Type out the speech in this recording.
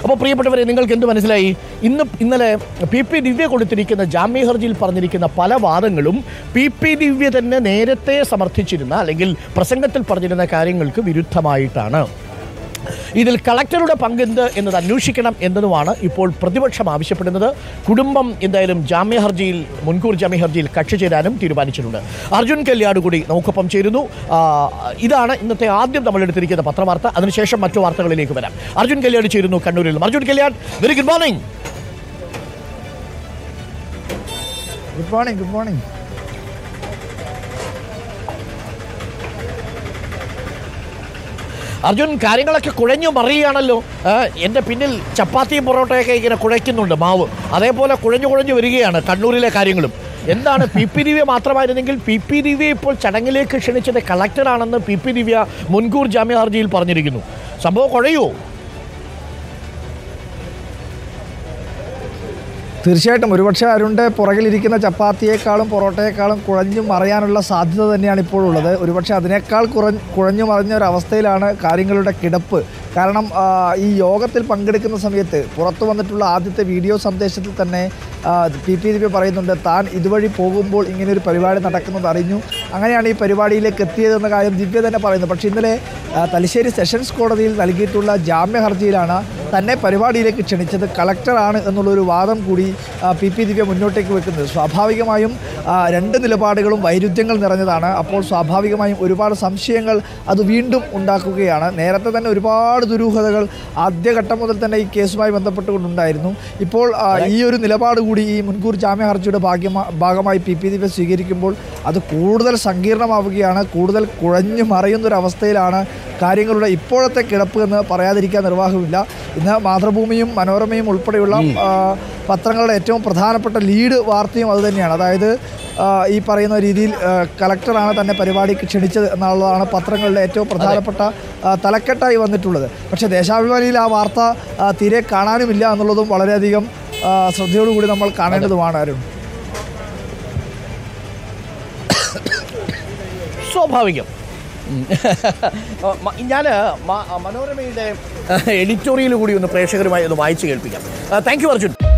അപ്പോൾ പ്രിയപ്പെട്ടവരെ നിങ്ങൾക്ക് എന്ത് മനസ്സിലായി ഇന്ന് ഇന്നലെ പി പി ദിവ്യ കൊടുത്തിരിക്കുന്ന ജാമ്യ ഹർജിയിൽ പറഞ്ഞിരിക്കുന്ന പല വാദങ്ങളും പി പി ദിവ്യ തന്നെ നേരത്തെ സമർത്ഥിച്ചിരുന്ന അല്ലെങ്കിൽ പ്രസംഗത്തിൽ പറഞ്ഞിരുന്ന കാര്യങ്ങൾക്ക് വിരുദ്ധമായിട്ടാണ് ഇതിൽ കളക്ടറുടെ പങ്കെന്ത് എന്നത് അന്വേഷിക്കണം എന്നതുമാണ് ഇപ്പോൾ പ്രതിപക്ഷം ആവശ്യപ്പെടുന്നത് കുടുംബം എന്തായാലും ജാമ്യ ഹർജിയിൽ മുൻകൂർ ജാമ്യ ഹർജിയിൽ കക്ഷി ചേരാനും തീരുമാനിച്ചിട്ടുണ്ട് അർജുൻ കല്യാട് കൂടി നമുക്കൊപ്പം ചേരുന്നു ആ, ഇതാണ് ഇന്നത്തെ ആദ്യം നമ്മൾ എടുത്തിരിക്കുന്ന പത്രവാർത്ത അതിനുശേഷം മറ്റു വാർത്തകളിലേക്ക് വരാം അർജുൻ കല്യാട് ചേരുന്നു കണ്ണൂരിൽ നിന്ന്. Arjun Kalyad very good morning good morning good morning Arjun കാര്യങ്ങളൊക്കെ കുഴഞ്ഞു മറിയുകയാണല്ലോ ആ, എൻ്റെ പിന്നിൽ ചപ്പാത്തിയും പൊറോട്ടയൊക്കെ ഇങ്ങനെ കുഴയ്ക്കുന്നുണ്ട് മാവ് അതേപോലെ കുഴഞ്ഞു കുഴഞ്ഞു വരികയാണ് കണ്ണൂരിലെ കാര്യങ്ങളും എന്താണ് പി പി ദിവ്യ മാത്രമായിരുന്നെങ്കിൽ പി പി ദിവ്യ ഇപ്പോൾ ചടങ്ങിലേക്ക് ക്ഷണിച്ചത് കളക്ടറാണെന്ന് പി പി ദിവ്യ മുൻകൂർ ജാമ്യ ഹർജിയിൽ പറഞ്ഞിരിക്കുന്നു സംഭവം കുഴയുമോ തീർച്ചയായിട്ടും ഒരുപക്ഷെ അരുണിൻ്റെ പുറകിലിരിക്കുന്ന ചപ്പാത്തിയേക്കാളും പൊറോട്ടയേക്കാളും കുഴഞ്ഞു മറയാനുള്ള സാധ്യത തന്നെയാണ് ഇപ്പോഴുള്ളത് ഒരുപക്ഷെ അതിനേക്കാൾ കുറഞ്ഞ് കുഴഞ്ഞു മറിഞ്ഞ ഒരു അവസ്ഥയിലാണ് കാര്യങ്ങളുടെ കിടപ്പ് കാരണം ആ, ഈ യോഗത്തിൽ പങ്കെടുക്കുന്ന സമയത്ത് പുറത്തു വന്നിട്ടുള്ള ആദ്യത്തെ വീഡിയോ സന്ദേശത്തിൽ തന്നെ ആ, പി പി ദിവ്യ പറയുന്നുണ്ട് താൻ ഇതുവഴി പോകുമ്പോൾ ഇങ്ങനെ ഒരു പരിപാടി നടക്കുന്നത് അറിഞ്ഞു അങ്ങനെയാണ് ഈ പരിപാടിയിലേക്ക് എത്തിയതെന്ന കാര്യം ദിവ്യ തന്നെ പറയുന്നു പക്ഷേ ഇന്നലെ ആ, തലശ്ശേരി സെഷൻസ് കോടതിയിൽ നൽകിയിട്ടുള്ള ജാമ്യ ഹർജിയിലാണ് തന്നെ പരിപാടിയിലേക്ക് ക്ഷണിച്ചത് കളക്ടറാണ് എന്നുള്ളൊരു വാദം കൂടി ആ, പി പി ദിവ്യ മുന്നോട്ടേക്ക് വെക്കുന്നത് സ്വാഭാവികമായും ആ, രണ്ട് നിലപാടുകളും വൈരുദ്ധ്യങ്ങൾ നിറഞ്ഞതാണ് അപ്പോൾ സ്വാഭാവികമായും ഒരുപാട് സംശയങ്ങൾ അത് വീണ്ടും ഉണ്ടാക്കുകയാണ് നേരത്തെ തന്നെ ഒരുപാട് ദുരൂഹതകൾ ആദ്യഘട്ടം മുതൽ തന്നെ ഈ കേസുമായി ബന്ധപ്പെട്ടുകൊണ്ടുണ്ടായിരുന്നു ഇപ്പോൾ ആ, ഈ ഒരു നിലപാട് കൂടി ഈ മുൻകൂർ ജാമ്യ ഹർജിയുടെ ഭാഗ്യമാ ഭാഗമായി പി പി ദിവ്യ സ്വീകരിക്കുമ്പോൾ അത് കൂടുതൽ സങ്കീർണമാവുകയാണ് കൂടുതൽ കുഴഞ്ഞു മറയുന്നൊരവസ്ഥയിലാണ് കാര്യങ്ങളുടെ ഇപ്പോഴത്തെ കിടപ്പ് എന്ന് പറയാതിരിക്കാൻ നിർവാഹമില്ല ഇന്ന് മാതൃഭൂമിയും മനോരമയും ഉൾപ്പെടെയുള്ള ആ, പത്രങ്ങളുടെ ഏറ്റവും പ്രധാനപ്പെട്ട ലീഡ് വാർത്തയും അതുതന്നെയാണ് അതായത് ആ, ഈ പറയുന്ന രീതിയിൽ ആ, കളക്ടറാണ് തന്നെ പരിപാടിക്ക് ക്ഷണിച്ചത് എന്നുള്ളതാണ് പത്രങ്ങളുടെ ഏറ്റവും പ്രധാനപ്പെട്ട ആ, തലക്കെട്ടായി വന്നിട്ടുള്ളത് പക്ഷേ ദേശാഭിമാനിയിൽ ആ വാർത്ത ആ, തീരെ കാണാനുമില്ല എന്നുള്ളതും വളരെയധികം ആ, ശ്രദ്ധയോടുകൂടി നമ്മൾ കാണേണ്ടതുമാണ് അരുൺ സ്വാഭാവികം ഞാൻ മനോരമയുടെ എഡിറ്റോറിയൽ കൂടി ഒന്ന് പ്രേക്ഷകരുമായി ഒന്ന് വായിച്ചു കേൾപ്പിക്കാം താങ്ക് യു അർജുൻ